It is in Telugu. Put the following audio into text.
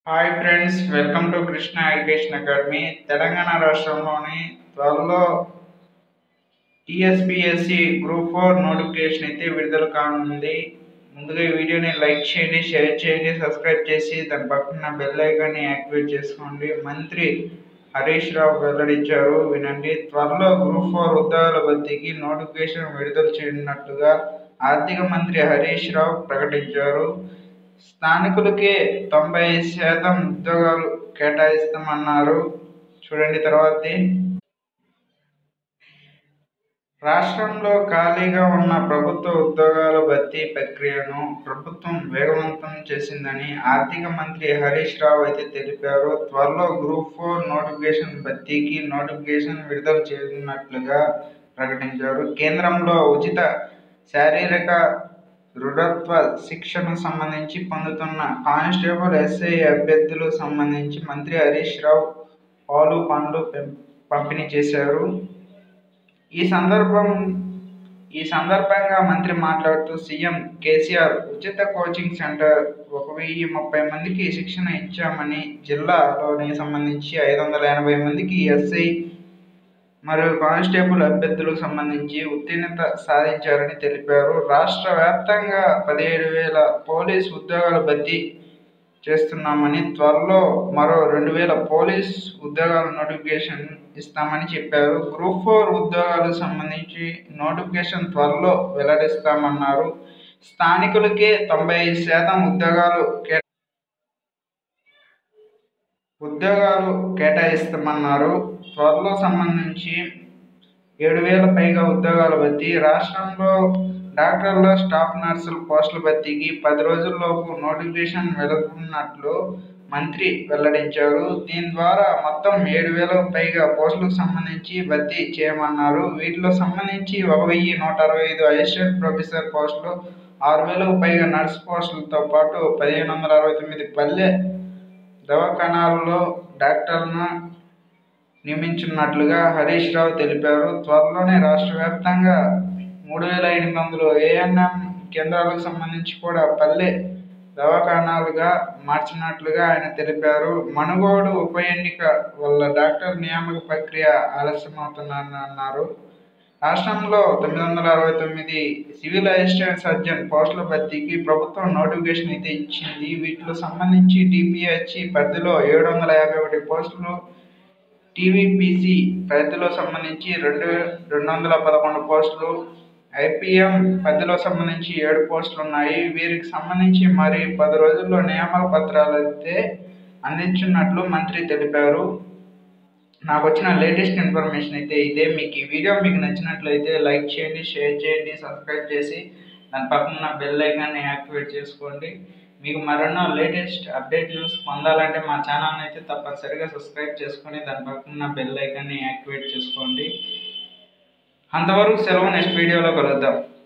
hi friends welcome to Krishna education academy Telangana రాష్ట్రంలోని త్వరలో టీఎస్పిఎస్సి గ్రూప్ ఫోర్ నోటిఫికేషన్ అయితే విడుదల కానుంది ముందుగా ఈ వీడియోని లైక్ చేయండి షేర్ చేయండి సబ్స్క్రైబ్ చేసి దాని పక్కన బెల్ ఐకాన్ని యాక్టివేట్ చేసుకోండి మంత్రి హరీష్ రావు వెల్లడించారు వినండి త్వరలో గ్రూప్ ఫోర్ ఉద్యోగాల భర్తీకి నోటిఫికేషన్ విడుదల చేయనున్నట్లుగా ఆర్థిక మంత్రి హరీష్ రావు ప్రకటించారు స్థానికులకే తొంభై శాతం ఉద్యోగాలు కేటాయిస్తామన్నారు చూడండి తర్వాతది రాష్ట్రంలో ఖాళీగా ఉన్న ప్రభుత్వ ఉద్యోగాల భర్తీ ప్రక్రియను ప్రభుత్వం వేగవంతం చేసిందని ఆర్థిక మంత్రి హరీష్ రావు అయితే తెలిపారు త్వరలో గ్రూప్ ఫోర్ నోటిఫికేషన్ భర్తీకి నోటిఫికేషన్ విడుదల చేయనున్నట్లుగా ప్రకటించారు కేంద్రంలో ఉచిత శారీరక దృఢత్వ శిక్షణకు సంబంధించి పొందుతున్న కానిస్టేబుల్ ఎస్ఐ అభ్యర్థులకు సంబంధించి మంత్రి హరీష్ రావు పాలు పండ్లు పెం- పంపిణీ చేశారు ఈ సందర్భం ఈ సందర్భంగా మంత్రి మాట్లాడుతూ సీఎం కేసీఆర్ ఉచిత కోచింగ్ సెంటర్ ఒక వెయ్యి ముప్పై మందికి శిక్షణ ఇచ్చామని జిల్లాలోని సంబంధించి ఐదు వందల ఎనభై మందికి ఎస్ఐ మరియు కానిస్టేబుల్ అభ్యర్థులకు సంబంధించి ఉత్తీర్ణత సాధించారని తెలిపారు రాష్ట్ర వ్యాప్తంగా పదిహేడు వేల పోలీస్ ఉద్యోగాల భర్తీ చేస్తున్నామని త్వరలో మరో రెండు వేల పోలీస్ ఉద్యోగాల నోటిఫికేషన్ ఇస్తామని చెప్పారు గ్రూప్ ఫోర్ ఉద్యోగాలకు సంబంధించి నోటిఫికేషన్ త్వరలో వెల్లడిస్తామన్నారు స్థానికులకే తొంభై శాతం ఉద్యోగాలు కే ఉద్యోగాలు కేటాయిస్తామన్నారు త్వరలో సంబంధించి ఏడు వేల పైగా ఉద్యోగాల భర్తీ రాష్ట్రంలో డాక్టర్ల స్టాఫ్ నర్సుల పోస్టుల భర్తీకి పది రోజుల్లోపు నోటిఫికేషన్ వెలువనున్నట్లు మంత్రి వెల్లడించారు దీని ద్వారా మొత్తం ఏడు వేలకు పైగా పోస్టులకు సంబంధించి భర్తీ చేయమన్నారు వీటిలో సంబంధించి ఒక వెయ్యి నూట అరవై ఐదు అసిస్టెంట్ ప్రొఫెసర్ పోస్టులు ఆరు వేలకు పైగా నర్స్ పోస్టులతో పాటు పదిహేను వందల అరవై తొమ్మిది పల్లె దవాఖానాల్లో డాక్టర్లను నియమించున్నట్లుగా హరీష్ రావు తెలిపారు త్వరలోనే రాష్ట్ర వ్యాప్తంగా మూడు వేల ఎనిమిది వందలు ఏఎన్ఎం కేంద్రాలకు సంబంధించి కూడా పల్లె దవాఖానాలుగా మార్చినట్లుగా ఆయన తెలిపారు మనుగోడు ఉప ఎన్నిక వల్ల డాక్టర్ నియామక ప్రక్రియ ఆలస్యమవుతుందని అన్నారు రాష్ట్రంలో తొమ్మిది వందల అరవై తొమ్మిది సివిల్ అసిస్టెంట్ సర్జన్ పోస్టుల భర్తీకి ప్రభుత్వం నోటిఫికేషన్ అయితే ఇచ్చింది వీటిలో సంబంధించి డిపిహెచ్ పరిధిలో ఏడు వందల యాభై ఒకటి పోస్టులు టీవీపీసీ పరిధిలో సంబంధించి రెండు రెండు వందల పదకొండు పోస్టులు ఐపీఎం పరిధిలో సంబంధించి ఏడు పోస్టులు ఉన్నాయి వీరికి సంబంధించి మరి పది రోజుల్లో నియామక పత్రాలు అయితే అందించున్నట్లు మంత్రి తెలిపారు నాకు వచ్చిన లేటెస్ట్ ఇన్ఫర్మేషన్ అయితే ఇదే మీకు ఈ వీడియో మీకు నచ్చినట్లయితే లైక్ చేయండి షేర్ చేయండి సబ్స్క్రైబ్ చేసి దాని పక్కన బెల్ ఐకాన్ని యాక్టివేట్ చేసుకోండి మీకు మరెన్నో లేటెస్ట్ అప్డేట్ న్యూస్ పొందాలంటే మా ఛానల్ని అయితే తప్పనిసరిగా సబ్స్క్రైబ్ చేసుకొని దాని పక్కన బెల్ ఐకాన్ని యాక్టివేట్ చేసుకోండి అంతవరకు సెలవు నెక్స్ట్ వీడియోలో కలుద్దాం